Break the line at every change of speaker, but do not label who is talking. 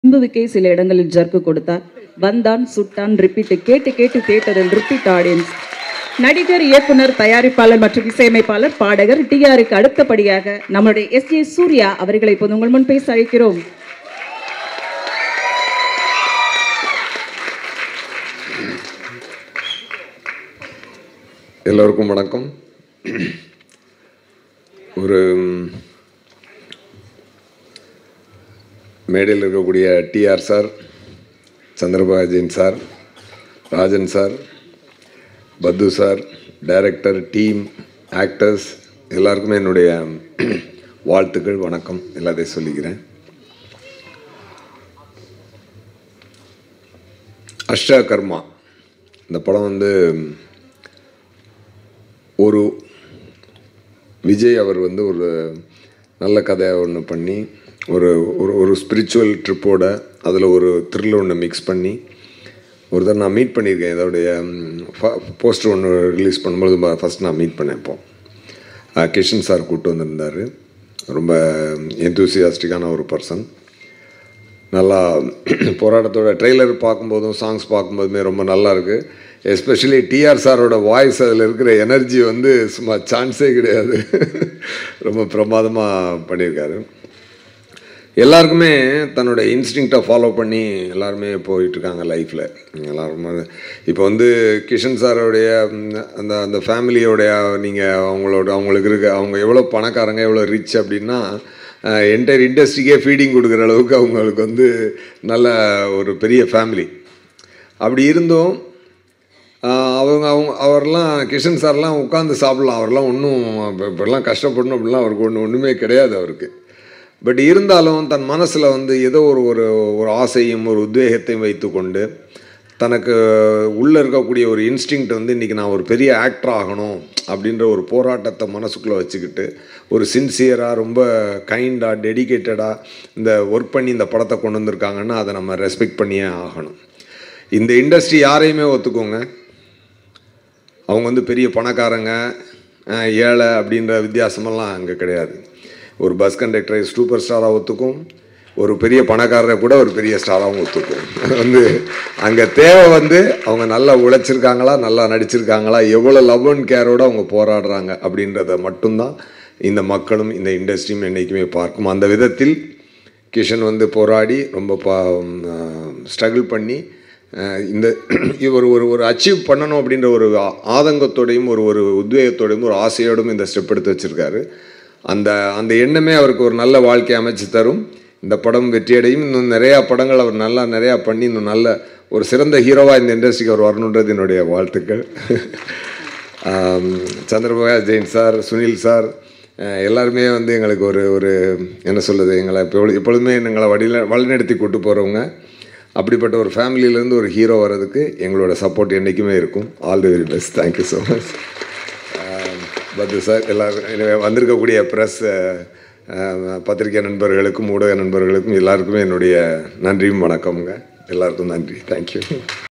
சிம்புவுக்கே சில இடங்களில் ஜர்க்கு கொடுத்தார் வந்தான் சுட்டான் ரிப்பீட் கேட்டு கேட்டு தேட்டரில் ரிப்பீட் ஆடியன்ஸ் நடிகர் இயக்குனர் தயாரிப்பாளர் மற்றும் இசையமைப்பாளர் பாடகர் டிஆருக்கு அடுத்தபடியாக நம்முடைய எஸ் ஜே சூர்யா அவர்களை இப்போது உங்கள் முன் பேச அழைக்கிறோம்
எல்லோருக்கும் வணக்கம் ஒரு ம், மேடையில் இருக்கக்கூடிய TR sir Chandrabhajan sir Rajan sir பத்து சார் டைரக்டர் டீம் ஆக்டர்ஸ் எல்லாருக்குமே என்னுடைய வாழ்த்துக்கள் வணக்கம் எல்லாத்தையும் சொல்லிக்கிறேன் அஷ்டா கர்மா இந்த படம் வந்து ஒரு விஜய் அவர் வந்து ஒரு நல்ல கதையை ஒன்று பண்ணி ஒரு ஒரு ஒரு ஸ்பிரிச்சுவல் ட்ரிப்போட அதில் ஒரு த்ரில் ஒன்று மிக்ஸ் பண்ணி ஒரு தடவை நான் மீட் பண்ணியிருக்கேன் இதோடைய போஸ்டர் ஒன்று ரிலீஸ் பண்ணும்போது ஃபஸ்ட் நான் மீட் பண்ணேன் இப்போ அஹ் கிஷன் சார் கூப்பிட்டு வந்திருந்தார் ரொம்ப எந்தூசியாஸ்டிக்கான ஒரு பர்சன் நல்லா போராட்டத்தோட ட்ரெய்லர் பார்க்கும்போதும் சாங்ஸ் பார்க்கும்போதுமே ரொம்ப நல்லா இருக்கு எஸ்பெஷலி டிஆர் சாரோட வாய்ஸ் அதில் இருக்கிற எனர்ஜி வந்து சும்மா சான்ஸே கிடையாது ரொம்ப பிரமாதமாக பண்ணியிருக்காரு எல்லாருக்குமே தன்னோட இன்ஸ்டிங்க்டை ஃபாலோ பண்ணி எல்லாருமே போயிட்டுருக்காங்க லைஃப்பில் எல்லாருமே இப்போ வந்து கிஷன் சாரோடைய ம், அந்த அந்த ஃபேமிலியோடைய நீங்கள் அவங்களோட அவங்களுக்கு இருக்க அவங்க எவ்வளோ பணக்காரங்க எவ்வளோ ரிச் அப்படின்னா என்டையர் இண்டஸ்ட்ரிக்கே ஃபீடிங் கொடுக்குற அளவுக்கு அவங்களுக்கு வந்து நல்ல ஒரு பெரிய ஃபேமிலி அப்படி இருந்தும் ஆஹ் அவங்க அவங்க அவர்லாம் கிஷன் சார்லாம் உட்காந்து சாப்பிடலாம் அவர்லாம் ஒன்றும் இப்படிலாம் கஷ்டப்படணும் அப்படிலாம் அவருக்கு ஒன்று ஒன்றுமே கிடையாது அவருக்கு பட் இருந்தாலும் தன் மனசில் வந்து ஏதோ ஒரு ஒரு ஒரு ஆசையும் ஒரு உத்வேகத்தையும் வைத்துக்கொண்டு தனக்கு உள்ளே இருக்கக்கூடிய ஒரு இன்ஸ்டிங்க்ட் வந்து இன்றைக்கி நான் ஒரு பெரிய ஆக்டர் ஆகணும் அப்படின்ற ஒரு போராட்டத்தை மனசுக்குள்ளே வச்சுக்கிட்டு ஒரு சின்சியராக ரொம்ப கைண்டாக டெடிகேட்டடாக இந்த ஒர்க் பண்ணி இந்த படத்தை கொண்டு வந்திருக்காங்கன்னா அதை நம்ம ரெஸ்பெக்ட் பண்ணியே ஆகணும் இந்த இண்டஸ்ட்ரி யாரையுமே ஒத்துக்கோங்க அவங்க வந்து பெரிய பணக்காரங்க அஹ், ஏழை அப்படின்ற வித்தியாசமெல்லாம் அங்கே கிடையாது ஒரு பஸ் கண்டக்டரை சூப்பர் ஸ்டாராக ஒத்துக்கும் ஒரு பெரிய பணக்காரரை கூட ஒரு பெரிய ஸ்டாராகவும் ஒத்துக்கும் அது வந்து அங்கே தேவை வந்து அவங்க நல்லா உழைச்சிருக்காங்களா நல்லா நடிச்சிருக்காங்களா எவ்வளோ லவ் அண்ட் கேரோட அவங்க போராடுறாங்க அப்படின்றத மட்டும்தான் இந்த மக்களும் இந்த இண்டஸ்ட்ரியும் என்றைக்குமே பார்க்கும் அந்த விதத்தில் கிஷன் வந்து போராடி ரொம்ப பா ஸ்ட்ரகிள் பண்ணி அஹ், இந்த இவர் ஒரு ஒரு அச்சீவ் பண்ணணும் அப்படின்ற ஒரு ஆ- ஆதங்கத்தோடையும் ஒரு ஒரு உத்வேகத்தோடையும் ஒரு ஆசையோடும் இந்த ஸ்டெப் எடுத்து வச்சிருக்காரு அந்த அந்த எண்ணமே அவருக்கு ஒரு நல்ல வாழ்க்கை அமைச்சு தரும் இந்த படம் வெற்றியடையும் இன்னும் நிறையா படங்கள் அவர் நல்லா நிறையா பண்ணி இன்னும் நல்ல ஒரு சிறந்த ஹீரோவாக இந்த இண்டஸ்ட்ரிக்கு அவர் வரணுன்றது என்னுடைய வாழ்த்துக்கள் ஆம், சந்திரபாபு ஜெயின் சார் சுனில் சார் அஹ், எல்லாருமே வந்து எங்களுக்கு ஒரு ஒரு என்ன சொல்லுது எங்களை இப்போ எப்பொழுதுமே எங்களை வழியில் வழிநடத்தி கூட்டு போகிறவங்க அப்படிப்பட்ட ஒரு ஃபேமிலியிலேருந்து ஒரு ஹீரோ வர்றதுக்கு எங்களோட சப்போர்ட் என்றைக்குமே இருக்கும் all the very best thank you so much பத்து சார் எல்லாரும் எனவே வந்திருக்கக்கூடிய ப்ரெஸ் பத்திரிகை நண்பர்களுக்கும் ஊடக நண்பர்களுக்கும் எல்லாருக்குமே என்னுடைய நன்றியும் வணக்கமுங்க எல்லாருக்கும் நன்றி தேங்க்யூ